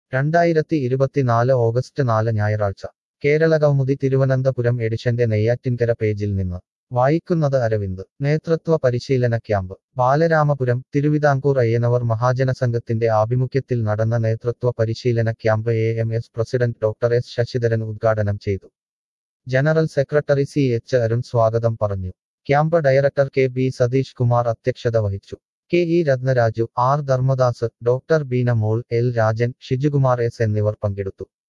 രണ്ടായിരത്തി ഇരുപത്തിനാല് ഓഗസ്റ്റ് നാല് ഞായറാഴ്ച കേരള കൗമുദി തിരുവനന്തപുരം എഡിഷന്റെ നെയ്യാറ്റിൻകര പേജിൽ നിന്ന് വായിക്കുന്നത് അരവിന്ദ് നേതൃത്വ പരിശീലന ക്യാമ്പ് ബാലരാമപുരം തിരുവിതാംകൂർ അയ്യനവർ മഹാജന സംഘത്തിന്റെ ആഭിമുഖ്യത്തിൽ നടന്ന നേതൃത്വ പരിശീലന camp A M S president doctor S Sasidharan ഉദ്ഘാടനം ചെയ്തു general secretary C H Arun സ്വാഗതം പറഞ്ഞു camp director K B Satheesh Kumar അധ്യക്ഷത വഹിച്ചു K E Rathnaraju R Dharmadas doctor Beena Mol L Rajan Shijukumar S എന്നിവർ പങ്കെടുത്തു